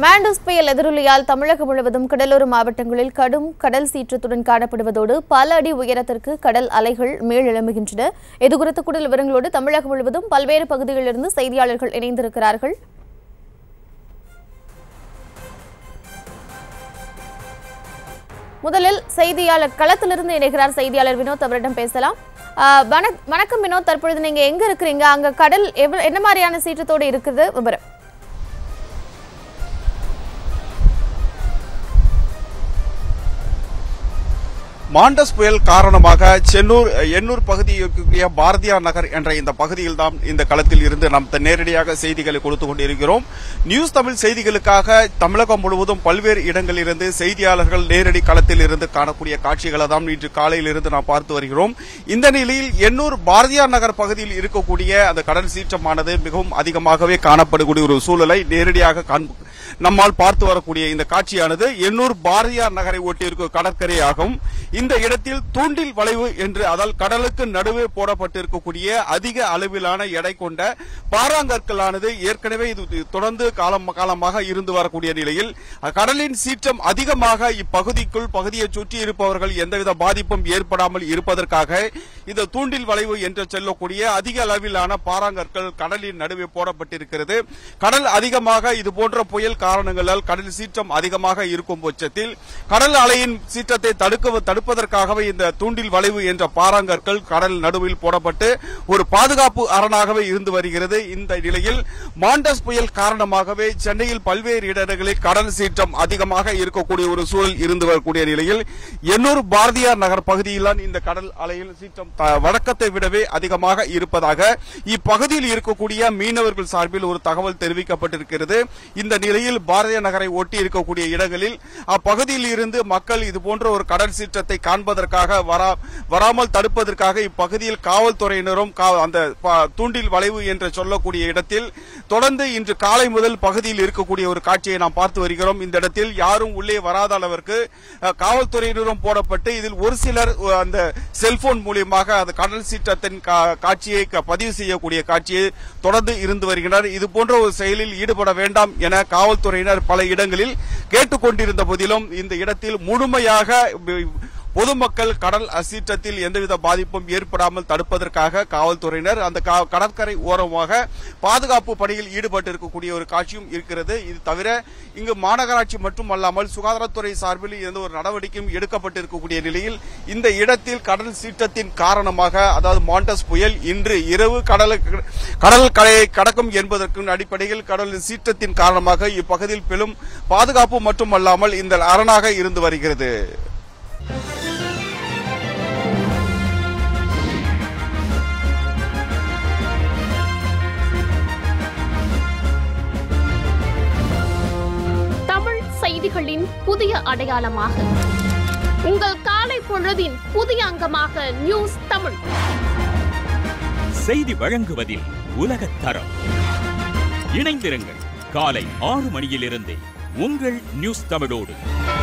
Mandous புயல் எதிரொலியால் தமிழகம் முழுவதும் கடலோர மாவட்டங்களில் கடும் கடல் சீற்றத்துடன் காணப்படுவதோடு பல அடி உயரத்திற்கு கடல் அலைகள் மேலெழும்புகின்றன இதுகுறித்த கூடுதல் விவரங்களோடு தமிழகம் முழுவதும் பல்வேறு பகுதிகளிலிருந்து செய்தியாளர்கள் இணைந்திருக்கிறார்கள் முதலில் செய்தியாளர் களத்திலிருந்து இணைகிறார் செய்தியாளர் வினோத் அவரிடம் பேசலாம் ஆஹ் வணக்- வணக்கம் வினோத் தற்பொழுது நீங்க எங்க இருக்கிறீங்க அங்க கடல் எவ்வளவு என்ன மாதிரியான சீற்றத்தோடு இருக்குது விவரம் மாண்டஸ் புயல் காரணமாக சென்னூர் எண்ணூர் பகுதியில் இருக்கக்கூடிய பாரதியார் நகர் என்ற இந்த பகுதியில் தான் இந்த களத்தில் இருந்து நாம் த- நேரடியாக செய்திகளை கொடுத்து கொண்டிருக்கிறோம் நியூஸ் தமிழ் செய்திகளுக்காக தமிழகம் முழுவதும் பல்வேறு இடங்களிலிருந்து செய்தியாளர்கள் நேரடி களத்தில் இருந்து காணக்கூடிய காட்சிகளை தான் இன்று காலையில் இருந்து நாம் பார்த்து வருகிறோம் இந்த நிலையில் எண்ணூர் பாரதியார் நகர் பகுதியில் இருக்கக்கூடிய அந்த கடல் சீற்றமானது மிகவும் அதிகமாகவே காணப்படக்கூடிய ஒரு சூழலை நேரடியாக காண்பு நம்மால் பார்த்து வரக்கூடிய இந்த காட்சியானது எண்ணூர் பாரதியார் நகரை ஒட்டியிருக்கும் கடற்கரையாகும் இந்த இடத்தில் தூண்டில் வளைவு என்று அதால் கடலுக்கு நடுவே போடப்பட்டிருக்கக்கூடிய அதிக அளவிலான எடை கொண்ட பாறாங்கற்களானது ஏற்கனவே இது தொடர்ந்து காலம் காலமாக இருந்து வரக்கூடிய நிலையில் கடலின் சீற்றம் அதிகமாக இப்பகுதிக்குள் பகுதியை சுற்றி இருப்பவர்கள் எந்தவித பாதிப்பும் ஏற்படாமல் இருப்பதற்காக இந்த தூண்டில் வளைவு என்று சொல்லக்கூடிய அதிக அளவிலான பாறாங்கற்கள் கடலின் நடுவே போடப்பட்டிருக்கிறது கடல் அதிகமாக இது போன்ற புயல் காரணங்களால் கடல் சீற்றம் அதிகமாக இருக்கும் பட்சத்தில் கடல் அலையின் சீற்றத்தை தடுக்க தடுப்பதற்காகவே இந்த தூண்டில் வளைவு என்ற பாறாங்கற்கள் கடல் நடுவில் போடப்பட்டு ஒரு பாதுகாப்பு அரணாகவே இருந்து வருகிறது இந்த நிலையில் மாண்டஸ் புயல் காரணமாகவே சென்னையில் பல்வேறு இடங்களில் கடல் சீற்றம் அதிகமாக இருக்கக்கூடிய ஒரு சூழல் இருந்து வரக்கூடிய நிலையில் எண்ணூர் பாரதியார் நகர் பகுதியில்தான் இந்த கடல் அலையில் சீற்றம் த- வழக்கத்தை விடவே அதிகமாக இருப்பதாக இப்பகுதியில் இருக்கக்கூடிய மீனவர்கள் சார்பில் ஒரு தகவல் தெரிவிக்கப்பட்டிருக்கிறது இந்த நிலையில் பாரதியார் நகரை ஒட்டி இருக்கக்கூடிய இடங்களில் அப்பகுதியில் இருந்து மக்கள் இது போன்ற ஒரு கடல் சீற்றத்தை காண்பதற்காக வரா- வராமல் தடுப்பதற்காக இப்பகுதியில் காவல்துறையினரும் கா- அந்த ப- தூண்டில் வளைவு என்று சொல்லக்கூடிய இடத்தில் தொடர்ந்து இன்று காலை முதல் பகுதியில் இருக்கக்கூடிய ஒரு காட்சியை நாம் பார்த்து வருகிறோம் இந்த இடத்தில் யாரும் உள்ளே வராத அளவிற்கு அஹ், காவல்துறையினரும் போடப்பட்டு இதில் ஒரு சிலர் அஹ், அந்த செல்போன் மூலியமாக அந்த கடல் சீற்றத்தின் கா- காட்சியை க- பதிவு செய்யக்கூடிய காட்சியை தொடர்ந்து இருந்து வருகின்றனர் இது போன்ற ஒரு செயலில் ஈடுபட வேண்டாம் என காவல்துறையினர் பல இடங்களில் கேட்டுக்கொண்டிருந்த போதிலும் இந்த இடத்தில் முழுமையாக ப- பொதுமக்கள் கடல் சீற்றத்தில் எந்தவித பாதிப்பும் ஏற்படாமல் தடுப்பதற்காக காவல்துறையினர் அந்த கா- கடற்கரை ஓரமாக பாதுகாப்பு பணியில் ஈடுபட்டிருக்கக்கூடிய ஒரு காட்சியும் இருக்கிறது இது தவிர இங்கு மாநகராட்சி மட்டுமல்லாமல் சுகாதாரத்துறை சார்பில் எந்த ஒரு நடவடிக்கையும் எடுக்கப்பட்டிருக்கக்கூடிய நிலையில் இந்த இடத்தில் கடல் சீற்றத்தின் காரணமாக அதாவது மாண்டஸ் புயல் இன்று இரவு கடலுக்கு கடல் கரையை கடக்கும் என்பதற்கு அடிப்படையில் கடல் சீற்றத்தின் காரணமாக இப்பகுதியில் பெரும் பாதுகாப்பு மட்டுமல்லாமல் இந்த அரணாக இருந்து வருகிறது தமிழ் செய்திகளின் புதிய அடையாளமாக உங்கள் காலை பொழுதின் புதிய அங்கமாக நியூஸ் தமிழ் செய்தி வழங்குவதில் உலகத் தரம் இணைந்திருங்கள் காலை ஆறு மணியிலிருந்தே உங்கள் நியூஸ் தமிழோடு